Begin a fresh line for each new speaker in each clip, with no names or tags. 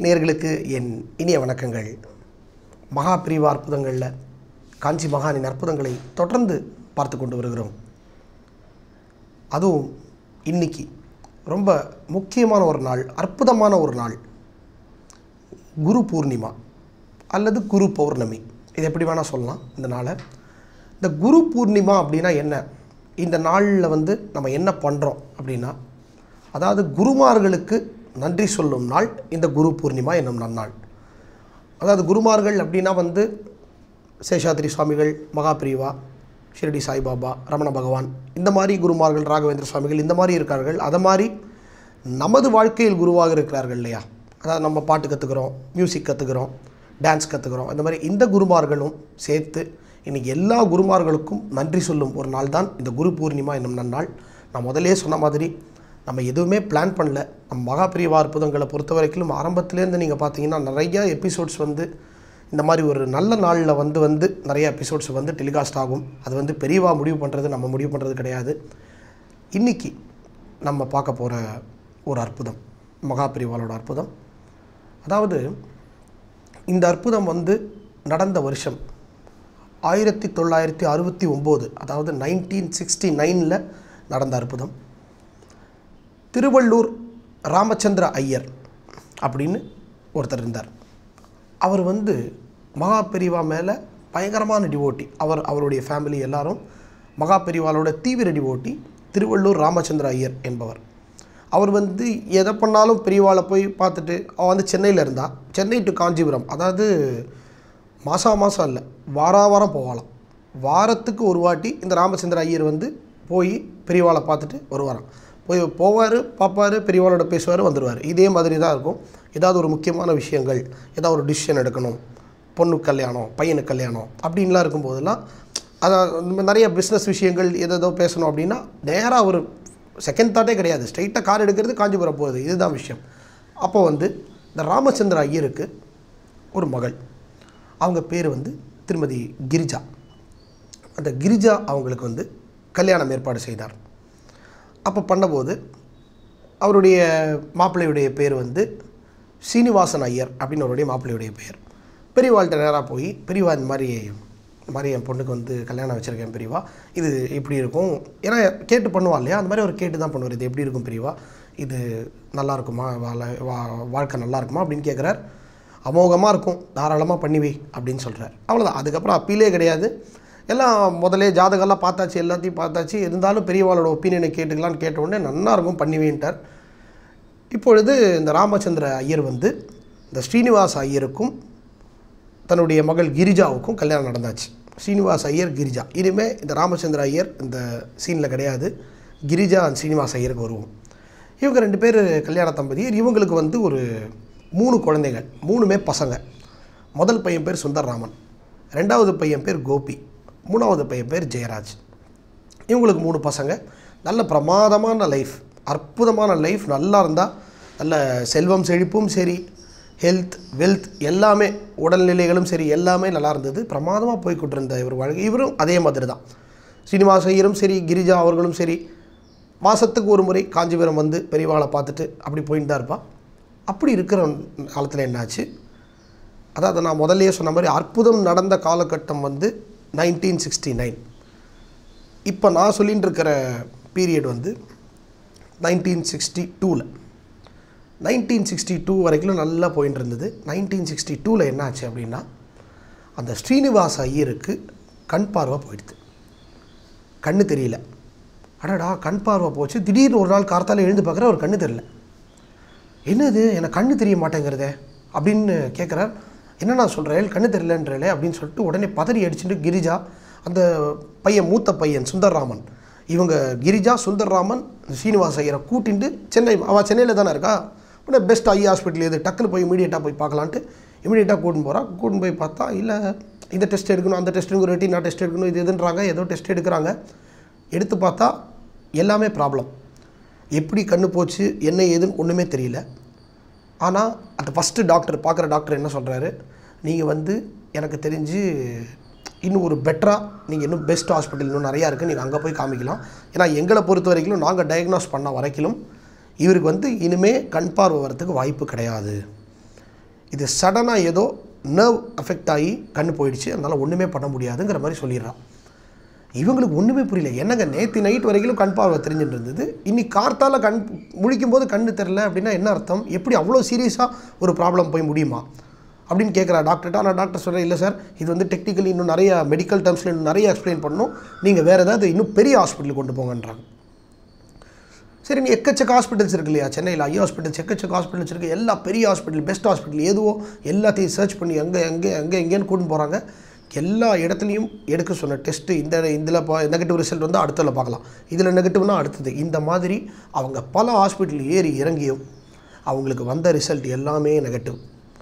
நேயர்களுக்கு என் இனிய வணக்கங்கள் மகா பிரிவா அற்புதங்களில் காஞ்சி மகானின் அற்புதங்களை தொடர்ந்து பார்த்து கொண்டு வருகிறோம் அதுவும் இன்னைக்கு ரொம்ப முக்கியமான ஒரு நாள் அற்புதமான ஒரு நாள் குரு பூர்ணிமா அல்லது குரு பௌர்ணமி இது எப்படி வேணால் சொல்லலாம் இந்த நாளை இந்த குரு பூர்ணிமா அப்படின்னா என்ன இந்த நாளில் வந்து நம்ம என்ன பண்ணுறோம் அப்படின்னா அதாவது குருமார்களுக்கு நன்றி சொல்லும் நாள் இந்த குரு பூர்ணிமா என்னும் நன்னாள் அதாவது குருமார்கள் அப்படின்னா வந்து சேஷாத்ரி சுவாமிகள் மகாபிரிவா ஷிரடி சாய்பாபா ரமண பகவான் இந்த மாதிரி குருமார்கள் ராகவேந்திர சுவாமிகள் இந்த மாதிரி இருக்கார்கள் அதை மாதிரி நமது வாழ்க்கையில் குருவாக இருக்கிறார்கள் இல்லையா அதாவது நம்ம பாட்டு கற்றுக்குறோம் மியூசிக் கற்றுக்குறோம் டான்ஸ் கற்றுக்குறோம் இந்த மாதிரி இந்த குருமார்களும் சேர்த்து இன்றைக்கி எல்லா குருமார்களுக்கும் நன்றி சொல்லும் ஒரு நாள் தான் இந்த குரு பூர்ணிமா என்னும் நன்னாள் நான் முதலே சொன்ன மாதிரி நம்ம எதுவுமே பிளான் பண்ணல நம்ம மகாபிரிவா அற்புதங்களை பொறுத்த வரைக்கும் ஆரம்பத்துலேருந்து நீங்கள் பார்த்தீங்கன்னா நிறைய எபிசோட்ஸ் வந்து இந்த மாதிரி ஒரு நல்ல நாளில் வந்து வந்து நிறைய எபிசோட்ஸ் வந்து டெலிகாஸ்ட் ஆகும் அது வந்து பெரியவா முடிவு பண்ணுறது நம்ம முடிவு பண்ணுறது கிடையாது இன்றைக்கி நம்ம பார்க்க போகிற ஒரு அற்புதம் மகாபிரிவாலோட அற்புதம் அதாவது இந்த அற்புதம் வந்து நடந்த வருஷம் ஆயிரத்தி தொள்ளாயிரத்தி அறுபத்தி ஒம்பது அதாவது நைன்டீன் சிக்ஸ்டி நைனில் நடந்த அற்புதம் திருவள்ளூர் ராமச்சந்திர ஐயர் அப்படின்னு ஒருத்தர் இருந்தார் அவர் வந்து மகா பெரிவா மேலே பயங்கரமான டிவோட்டி அவர் அவருடைய ஃபேமிலி எல்லாரும் மகா பெரிவாலோட தீவிர டிவோட்டி திருவள்ளூர் ராமச்சந்திர ஐயர் என்பவர் அவர் வந்து எதை பண்ணாலும் பெரியவாளை போய் பார்த்துட்டு அவன் வந்து சென்னையில் இருந்தா சென்னை டு காஞ்சிபுரம் அதாவது மாதம் மாதம் இல்லை வாரா வாரம் போகலாம் வாரத்துக்கு ஒரு வாட்டி இந்த ராமச்சந்திர ஐயர் வந்து போய் பெரியவாளை பார்த்துட்டு வருவாராம் போய் போவார் பார்ப்பார் பெரியவாளோட பேசுவார் வந்துடுவார் இதே மாதிரி தான் இருக்கும் ஏதாவது ஒரு முக்கியமான விஷயங்கள் ஏதாவது ஒரு டிசிஷன் எடுக்கணும் பொண்ணு கல்யாணம் பையனுக்கு கல்யாணம் அப்படின்லாம் இருக்கும்போதெல்லாம் அதான் இந்த மாதிரி நிறைய பிஸ்னஸ் விஷயங்கள் எதோ பேசணும் அப்படின்னா நேராக ஒரு செகண்ட் தாட்டே கிடையாது ஸ்ட்ரைட்டாக கார் எடுக்கிறது காஞ்சிபுரம் போகுது இதுதான் விஷயம் அப்போ வந்து இந்த ராமச்சந்திர ஐயருக்கு ஒரு மகள் அவங்க பேர் வந்து திருமதி கிரிஜா அந்த கிரிஜா அவங்களுக்கு வந்து கல்யாணம் ஏற்பாடு செய்தார் அப்போ பண்ணபோது அவருடைய மாப்பிள்ளையுடைய பேர் வந்து சீனிவாசன் ஐயர் அப்படின்னு அவருடைய மாப்பிள்ளையுடைய பெயர் பெரியவாள்கிட்ட நேராக போய் பெரியவா இந்த மாதிரி இந்த மாதிரி என் பொண்ணுக்கு வந்து கல்யாணம் வச்சுருக்கேன் பெரியவா இது இப்படி இருக்கும் ஏன்னா கேட்டு பண்ணுவா இல்லையா அந்த மாதிரி அவர் கேட்டு தான் பண்ணுவார் இது எப்படி இருக்கும் பெரியவா இது நல்லா இருக்குமா வாழ வா வாழ்க்கை நல்லா இருக்குமா அப்படின்னு கேட்குறார் அமோகமாக இருக்கும் தாராளமாக பண்ணி வை அப்படின்னு சொல்கிறார் அவ்வளோதான் அதுக்கப்புறம் அப்பீலே கிடையாது எல்லாம் முதலே ஜாதகம்லாம் பார்த்தாச்சு எல்லாத்தையும் பார்த்தாச்சு இருந்தாலும் பெரியவாளோட ஒப்பீனியனை கேட்டுக்கலான்னு கேட்ட உடனே நல்லா இருக்கும் பண்ணி வைன்ட்டார் இப்பொழுது இந்த ராமச்சந்திர ஐயர் வந்து இந்த ஸ்ரீனிவாச ஐயருக்கும் தன்னுடைய மகள் கிரிஜாவுக்கும் கல்யாணம் நடந்தாச்சு ஸ்ரீனிவாச ஐயர் கிரிஜா இனிமேல் இந்த ராமச்சந்திர ஐயர் இந்த சீனில் கிடையாது கிரிஜா அண்ட் ஸ்ரீனிவாச ஐயருக்கு வருவோம் இவங்க ரெண்டு பேர் கல்யாண தம்பதியர் இவங்களுக்கு வந்து ஒரு மூணு குழந்தைகள் மூணுமே பசங்க முதல் பையன் பேர் சுந்தர்ராமன் ரெண்டாவது பையன் பேர் கோபி மூணாவது பையன் பேர் ஜெயராஜ் இவங்களுக்கு மூணு பசங்க நல்ல பிரமாதமான லைஃப் அற்புதமான லைஃப் நல்லா இருந்தால் நல்ல செல்வம் செழிப்பும் சரி ஹெல்த் வெல்த் எல்லாமே உடல்நிலைகளும் சரி எல்லாமே நல்லா இருந்தது பிரமாதமாக போய்கிட்டு இருந்த இவர் வாழ்க்கை இவரும் அதே மாதிரி தான் ஸ்ரீனிவாச ஐயரும் சரி கிரிஜா அவர்களும் சரி மாதத்துக்கு ஒரு முறை காஞ்சிபுரம் வந்து பெரியவாளை பார்த்துட்டு அப்படி போயிட்டு தான் இருப்பாள் அப்படி இருக்கிற காலத்தில் என்னாச்சு அதாவது நான் முதல்லயே சொன்ன மாதிரி அற்புதம் நடந்த காலகட்டம் வந்து நைன்டீன் சிக்ஸ்டி நைன் இப்போ நான் சொல்லிகிட்டு இருக்கிற பீரியட் வந்து நைன்டீன் சிக்ஸ்டி டூவில் நைன்டீன் சிக்ஸ்டி டூ வரைக்கும் நல்லா போயிட்டு இருந்தது நைன்டீன் சிக்ஸ்டி டூவில் என்ன ஆச்சு அப்படின்னா அந்த ஸ்ரீனிவாச ஐயருக்கு கண் பார்வை போயிடுது கண்ணு தெரியல அடடா கண் பார்வை போச்சு திடீர்னு ஒரு நாள் கார்த்தால எழுந்து பார்க்குற ஒரு கண்ணு தெரியல என்னது எனக்கு கண்ணு தெரிய மாட்டேங்கிறதே அப்படின்னு கேட்குறார் என்ன நான் சொல்கிறேன் கண்ணு தெரியலன்றே அப்படின்னு சொல்லிட்டு உடனே பதறி அடிச்சுட்டு கிரிஜா அந்த பையன் மூத்த பையன் சுந்தர்ராமன் இவங்க கிரிஜா சுந்தர்ராமன் சீனிவாச ஐயரை கூட்டிட்டு சென்னை அவள் சென்னையில் தானே இருக்கா உடனே பெஸ்ட் ஐ ஹாஸ்பிட்டல் எது டக்குன்னு போய் இமீடியட்டாக போய் பார்க்கலான்ட்டு இமீடியட்டாக கூட்டின்னு போகிறா கூட்டின்னு போய் பார்த்தா இல்லை இந்த டெஸ்ட் எடுக்கணும் அந்த டெஸ்ட் எடுக்கணும் ரெட்டினா டெஸ்ட் எடுக்கணும் இது எதுன்றாங்க ஏதோ டெஸ்ட் எடுக்கிறாங்க எடுத்து பார்த்தா எல்லாமே ப்ராப்ளம் எப்படி கண்ணு போச்சு என்ன ஏதுன்னு ஒன்றுமே தெரியல ஆனால் அந்த ஃபஸ்ட்டு டாக்டர் பார்க்குற டாக்டர் என்ன சொல்கிறாரு நீங்கள் வந்து எனக்கு தெரிஞ்சு இன்னும் ஒரு பெட்டராக நீங்கள் இன்னும் பெஸ்ட் ஹாஸ்பிட்டல் இன்னும் நிறையா இருக்குது நீங்கள் அங்கே போய் காமிக்கலாம் ஏன்னா எங்களை பொறுத்த வரைக்கும் நாங்கள் டயக்னோஸ் பண்ண வரைக்கும் இவருக்கு வந்து இனிமே கண் பார்வை வரத்துக்கு வாய்ப்பு கிடையாது இது சடனாக ஏதோ நர்வ் அஃபெக்ட் ஆகி கண்ணு போயிடுச்சு அதனால் ஒன்றுமே பண்ண முடியாதுங்கிற மாதிரி சொல்லிடுறான் இவங்களுக்கு ஒன்றுமே புரியல என்னங்க நேற்று நைட் வரைக்கும் கண் பார்வை தெரிஞ்சுட்டு இருந்தது இன்னைக்கு கார்த்தால கண் முழிக்கும் போது கண்ணு தெரில அப்படின்னா என்ன அர்த்தம் எப்படி அவ்வளோ சீரியஸாக ஒரு ப்ராப்ளம் போய் முடியுமா அப்படின்னு கேட்குறா டாக்டர்கிட்ட நான் டாக்டர் சொல்கிறேன் இல்லை சார் இது வந்து டெக்னிக்கலி இன்னும் நிறைய மெடிக்கல் டேர்ம்ஸில் இன்னும் நிறைய எக்ஸ்பிளைன் பண்ணணும் நீங்கள் வேறு ஏதாவது இன்னும் பெரிய ஹாஸ்பிட்டலுக்கு கொண்டு போங்கன்றாங்க சரி நீ எக்கச்சக்க ஹாஸ்பிட்டல்ஸ் இருக்கு இல்லையா சென்னையில் ஐ ஹாஸ்பிட்டல்ஸ் எக்கச்சக்க ஹாஸ்பிட்டல்ஸ் இருக்குது எல்லா பெரிய ஹாஸ்பிட்டல் பெஸ்ட் ஹாஸ்பிட்டல் எதுவோ எல்லாத்தையும் சர்ச் பண்ணி அங்கே அங்கே அங்கே எங்கேன்னு கூட்டின்னு போகிறாங்க எல்லா இடத்துலையும் எடுக்க சொன்ன டெஸ்ட்டு இந்த இதில் பா நெகட்டிவ் ரிசல்ட் வந்து அடுத்ததில் பார்க்கலாம் இதில் நெகட்டிவ்னா அடுத்தது இந்த மாதிரி அவங்க பல ஹாஸ்பிட்டல் ஏறி இறங்கியும் அவங்களுக்கு வந்த ரிசல்ட் எல்லாமே நெகட்டிவ்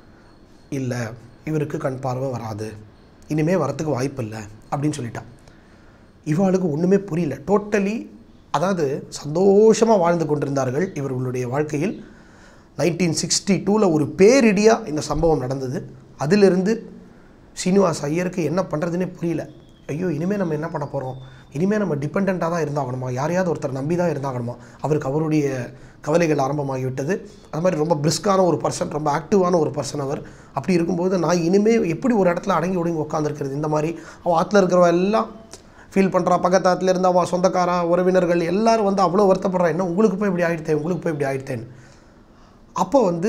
இல்லை இவருக்கு கண் பார்வை வராது இனிமேல் வரத்துக்கு வாய்ப்பு இல்லை அப்படின்னு சொல்லிட்டான் இவாளுக்கு ஒன்றுமே புரியல டோட்டலி அதாவது சந்தோஷமாக வாழ்ந்து கொண்டிருந்தார்கள் இவர்களுடைய வாழ்க்கையில் நைன்டீன் சிக்ஸ்டி டூவில் ஒரு பேரிடியாக இந்த சம்பவம் நடந்தது அதிலிருந்து சீனிவாஸ் ஐயருக்கு என்ன பண்ணுறதுனே புரியல ஐயோ இனிமேல் நம்ம என்ன பண்ண போகிறோம் இனிமேல் நம்ம டிபெண்ட்டாக தான் இருந்தாகணுமா யாரையாவது ஒருத்தர் நம்பி தான் இருந்தாகணுமா அவருக்கு அவருடைய கவலைகள் ஆரம்பமாகிவிட்டது அது மாதிரி ரொம்ப பிரிஸ்கான ஒரு பர்சன் ரொம்ப ஆக்டிவான ஒரு பர்சன் அவர் அப்படி இருக்கும்போது நான் இனிமேல் எப்படி ஒரு இடத்துல அடங்கி ஒடுங்கி உட்காந்துருக்கிறது இந்த மாதிரி அவன் ஆற்றுல இருக்கிறவ எல்லாம் ஃபீல் பண்ணுறா பக்கத்தாத்துல இருந்து அவன் சொந்தக்காரா உறவினர்கள் எல்லாரும் வந்து அவ்வளோ வருத்தப்படுறா என்ன உங்களுக்கு போய் இப்படி ஆகிடுத்தேன் உங்களுக்கு போய் இப்படி ஆகிடுத்தேன்னு அப்போ வந்து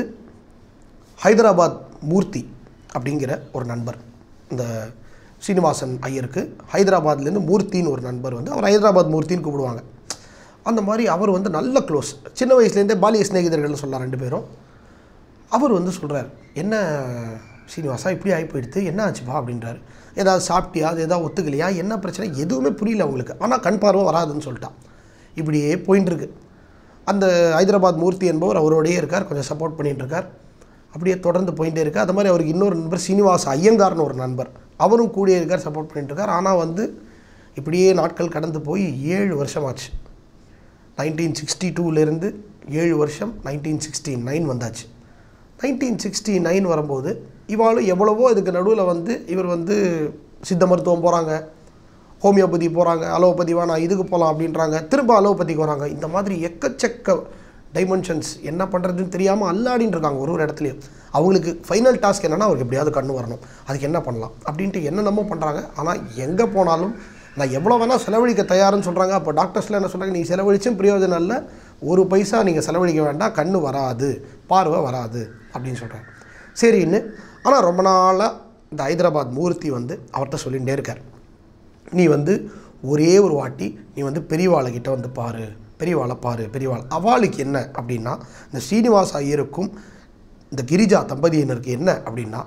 ஹைதராபாத் மூர்த்தி அப்படிங்கிற ஒரு நண்பர் இந்த சீனிவாசன் ஐயருக்கு ஹைதராபாத்லேருந்து மூர்த்தின்னு ஒரு நண்பர் வந்து அவர் ஹைதராபாத் மூர்த்தின்னு கூப்பிடுவாங்க அந்த மாதிரி அவர் வந்து நல்ல க்ளோஸ் சின்ன வயசுலேருந்தே பாலிய சிநேகிதர்கள்னு சொல்லலாம் ரெண்டு பேரும் அவர் வந்து சொல்கிறார் என்ன சீனிவாசா இப்படி ஆகி போயிடுது என்ன ஆச்சுப்பா அப்படின்றாரு ஏதாவது சாப்பிட்டியா அது ஏதாவது ஒத்துக்கலையா என்ன பிரச்சனை எதுவுமே புரியல அவங்களுக்கு ஆனால் கண் பார்வை வராதுன்னு சொல்லிட்டான் இப்படியே போயின்னு இருக்கு அந்த ஹைதராபாத் மூர்த்தி என்பவர் அவரோடையே இருக்கார் கொஞ்சம் சப்போர்ட் பண்ணிட்டு இருக்கார் அப்படியே தொடர்ந்து போயிட்டே இருக்கு அது மாதிரி அவருக்கு இன்னொரு நண்பர் சீனிவாச ஐயங்கார்னு ஒரு நண்பர் அவரும் கூடியே இருக்கார் சப்போர்ட் பண்ணிட்டு இருக்கார் ஆனால் வந்து இப்படியே நாட்கள் கடந்து போய் ஏழு வருஷமாச்சு நைன்டீன் சிக்ஸ்டி டூலேருந்து ஏழு வருஷம் நைன்டீன் சிக்ஸ்டி நைன் வந்தாச்சு நைன்டீன் சிக்ஸ்டி நைன் வரும்போது இவாளும் எவ்வளவோ இதுக்கு நடுவில் வந்து இவர் வந்து சித்த மருத்துவம் போகிறாங்க ஹோமியோபதி போகிறாங்க அலோபதி வேணாம் இதுக்கு போகலாம் அப்படின்றாங்க திரும்ப அலோபதிக்கு வராங்க இந்த மாதிரி எக்கச்சக்க டைமென்ஷன்ஸ் என்ன பண்ணுறதுன்னு தெரியாமல் அல்லாடின்னு இருக்காங்க ஒரு ஒரு இடத்துலையும் அவங்களுக்கு ஃபைனல் டாஸ்க் என்னென்னா அவருக்கு எப்படியாவது கண்ணு வரணும் அதுக்கு என்ன பண்ணலாம் அப்படின்ட்டு என்னென்னமோ பண்ணுறாங்க ஆனால் எங்கே போனாலும் நான் எவ்வளோ வேணால் செலவழிக்க தயாருன்னு சொல்கிறாங்க அப்போ டாக்டர்ஸ்லாம் என்ன சொல்கிறாங்க நீ செலவழிச்சும் பிரயோஜனம் இல்லை ஒரு பைசா நீங்கள் செலவழிக்க வேண்டாம் கண்ணு வராது பார்வை வராது அப்படின்னு சொல்கிறாங்க சரின்னு ஆனால் ரொம்ப நாளாக இந்த ஹைதராபாத் மூர்த்தி வந்து அவர்கிட்ட சொல்லிகிட்டே இருக்கார் நீ வந்து ஒரே ஒரு வாட்டி நீ வந்து பெரியவாளைகிட்ட வந்து பாரு பெரியவாளை பாரு பெரியவாள் அவளுக்கு என்ன அப்படின்னா இந்த ஸ்ரீனிவாச ஐயருக்கும் இந்த கிரிஜா தம்பதியினருக்கு என்ன அப்படின்னா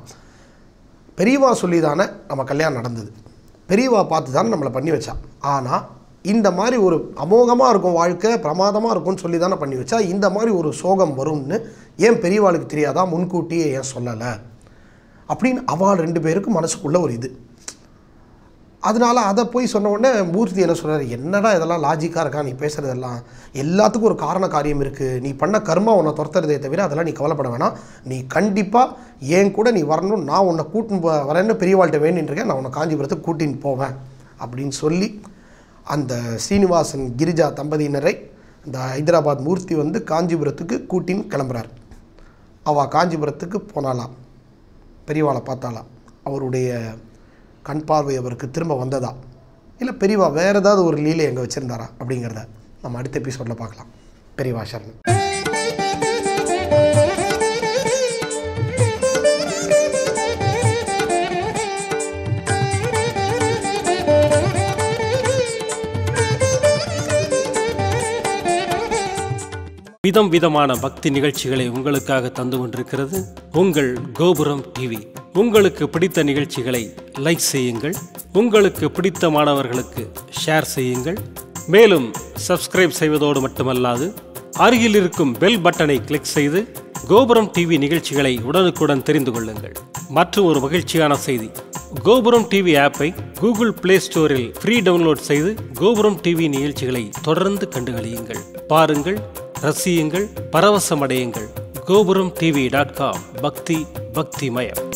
பெரியவா சொல்லி தானே நம்ம கல்யாணம் நடந்தது பெரியவா பார்த்து தானே நம்மளை பண்ணி வச்சா ஆனால் இந்த மாதிரி ஒரு அமோகமாக இருக்கும் வாழ்க்கை பிரமாதமாக இருக்கும்னு சொல்லி தானே பண்ணி வச்சா இந்த மாதிரி ஒரு சோகம் வரும்னு ஏன் பெரியவாளுக்கு தெரியாதா முன்கூட்டியே ஏன் சொல்லலை அப்படின்னு அவள் ரெண்டு பேருக்கு மனசுக்குள்ள ஒரு இது அதனால அதை போய் சொன்ன உடனே மூர்த்தி என்ன சொல்றாரு என்னடா இதெல்லாம் லாஜிக்காக இருக்கா நீ பேசுகிறதெல்லாம் எல்லாத்துக்கும் ஒரு காரண காரியம் இருக்குது நீ பண்ண கர்மா உன்னை துரத்துறதே தவிர அதெல்லாம் நீ கவலைப்பட வேணாம் நீ கண்டிப்பாக என் கூட நீ வரணும் நான் உன்னை கூட்டின்னு போ வரேன்னு பெரியவாள்கிட்ட வேண்டின்னு இருக்கேன் நான் உன்னை காஞ்சிபுரத்துக்கு கூட்டின்னு போவேன் அப்படின்னு சொல்லி அந்த சீனிவாசன் கிரிஜா தம்பதியினரை இந்த ஹைதராபாத் மூர்த்தி வந்து காஞ்சிபுரத்துக்கு கூட்டின்னு கிளம்புறார் அவள் காஞ்சிபுரத்துக்கு போனாலாம் பெரியவாளை பார்த்தாலாம் அவருடைய கண் பார்வை அவருக்கு திரும்ப வந்ததா இல்லை பெரியவா வேறு ஏதாவது ஒரு லீலை எங்கே வச்சுருந்தாரா அப்படிங்கிறத நம்ம அடுத்த எபிசோடில் பார்க்கலாம் பெரியவா சரணம்
விதம் விதமான பக்தி நிகழ்ச்சிகளை உங்களுக்காக தந்து கொண்டிருக்கிறது உங்கள் கோபுரம் டிவி உங்களுக்கு பிடித்த நிகழ்ச்சிகளை லைக் செய்யுங்கள் உங்களுக்கு பிடித்த மாணவர்களுக்கு ஷேர் செய்யுங்கள் மேலும் சப்ஸ்கிரைப் செய்வதோடு மட்டுமல்லாது அருகில் இருக்கும் பெல் பட்டனை கிளிக் செய்து கோபுரம் டிவி நிகழ்ச்சிகளை உடனுக்குடன் தெரிந்து கொள்ளுங்கள் மற்றும் ஒரு மகிழ்ச்சியான செய்தி கோபுரம் டிவி ஆப்பை கூகுள் பிளே ஸ்டோரில் ஃப்ரீ டவுன்லோட் செய்து கோபுரம் டிவி நிகழ்ச்சிகளை தொடர்ந்து கண்டுகளியுங்கள் பாருங்கள் ரசியுங்கள் பரவசமடையுங்கள் கோபுரம் டிவி டாட் காம் பக்தி பக்திமயம்